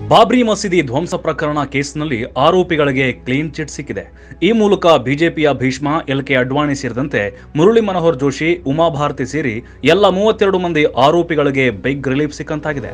ಬಾಬ್ರಿ ಮಸೀದಿ ಧ್ವಂಸ ಪ್ರಕರಣ ಕೇಸ್ನಲ್ಲಿ ಆರೋಪಿಗಳಿಗೆ ಕ್ಲೀನ್ ಚಿಟ್ ಸಿಕ್ಕಿದೆ ಈ ಮೂಲಕ ಬಿಜೆಪಿಯ ಭೀಷ್ಮ ಎಲ್ ಕೆ ಅಡ್ವಾಣಿ ಸೇರಿದಂತೆ ಮುರಳಿ ಮನೋಹರ್ ಜೋಶಿ ಉಮಾ ಭಾರತಿ ಸೇರಿ ಎಲ್ಲ ಮೂವತ್ತೆರಡು ಮಂದಿ ಆರೋಪಿಗಳಿಗೆ ಬಿಗ್ ರಿಲೀಫ್ ಸಿಕ್ಕಂತಾಗಿದೆ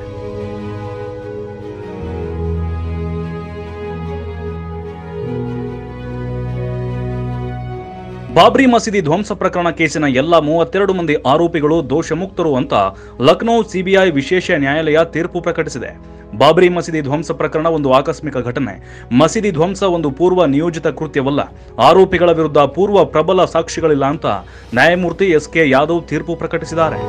ಬಾಬ್ರಿ ಮಸೀದಿ ಧ್ವಂಸ ಪ್ರಕರಣ ಕೇಸಿನ ಎಲ್ಲ ಮೂವತ್ತೆರಡು ಮಂದಿ ಆರೋಪಿಗಳು ದೋಷಮುಕ್ತರು ಅಂತ ಲಕ್ನೋ ಸಿಬಿಐ ವಿಶೇಷ ನ್ಯಾಯಾಲಯ ತೀರ್ಪು ಪ್ರಕಟಿಸಿದೆ ಬಾಬ್ರಿ ಮಸೀದಿ ಧ್ವಂಸ ಪ್ರಕರಣ ಒಂದು ಆಕಸ್ಮಿಕ ಘಟನೆ ಮಸೀದಿ ಧ್ವಂಸ ಒಂದು ಪೂರ್ವ ನಿಯೋಜಿತ ಕೃತ್ಯವಲ್ಲ ಆರೋಪಿಗಳ ವಿರುದ್ಧ ಪೂರ್ವ ಪ್ರಬಲ ಸಾಕ್ಷಿಗಳಿಲ್ಲ ಅಂತ ನ್ಯಾಯಮೂರ್ತಿ ಎಸ್ ಕೆ ಯಾದವ್ ತೀರ್ಪು ಪ್ರಕಟಿಸಿದ್ದಾರೆ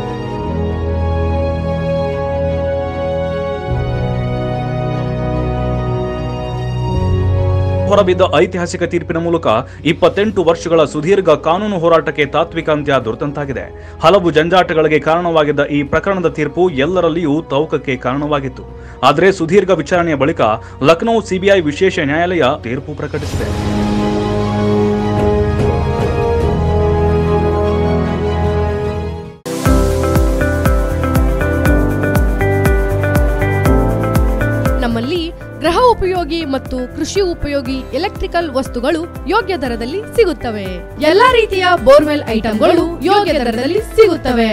ಹೊರಬಿದ್ದ ಐತಿಹಾಸಿಕ ತೀರ್ಪಿನ ಮೂಲಕ ಇಪ್ಪತ್ತೆಂಟು ವರ್ಷಗಳ ಸುದೀರ್ಘ ಕಾನೂನು ಹೋರಾಟಕ್ಕೆ ತಾತ್ವಿಕ ಅಂತ್ಯ ದೊರೆತಂತಾಗಿದೆ ಹಲವು ಜಂಜಾಟಗಳಿಗೆ ಕಾರಣವಾಗಿದ್ದ ಈ ಪ್ರಕರಣದ ತೀರ್ಪು ಎಲ್ಲರಲ್ಲಿಯೂ ತೌಕಕ್ಕೆ ಕಾರಣವಾಗಿತ್ತು ಆದರೆ ಸುದೀರ್ಘ ವಿಚಾರಣೆಯ ಬಳಿಕ ಲಕ್ನೋ ಸಿಬಿಐ ವಿಶೇಷ ನ್ಯಾಯಾಲಯ ತೀರ್ಪು ಪ್ರಕಟಿಸಿದೆ ನಮ್ಮಲ್ಲಿ ಗೃಹ ಉಪಯೋಗಿ ಮತ್ತು ಕೃಷಿ ಉಪಯೋಗಿ ಎಲೆಕ್ಟ್ರಿಕಲ್ ವಸ್ತುಗಳು ಯೋಗ್ಯ ದರದಲ್ಲಿ ಸಿಗುತ್ತವೆ ಎಲ್ಲಾ ರೀತಿಯ ಬೋರ್ವೆಲ್ ಐಟಂಗಳು ಯೋಗ್ಯ ದರದಲ್ಲಿ ಸಿಗುತ್ತವೆ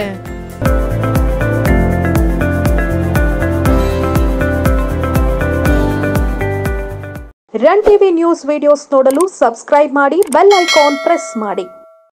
ರನ್ ಟಿವಿ ನ್ಯೂಸ್ ವಿಡಿಯೋಸ್ ನೋಡಲು ಸಬ್ಸ್ಕ್ರೈಬ್ ಮಾಡಿ ಬೆಲ್ ಐಕಾನ್ ಪ್ರೆಸ್ ಮಾಡಿ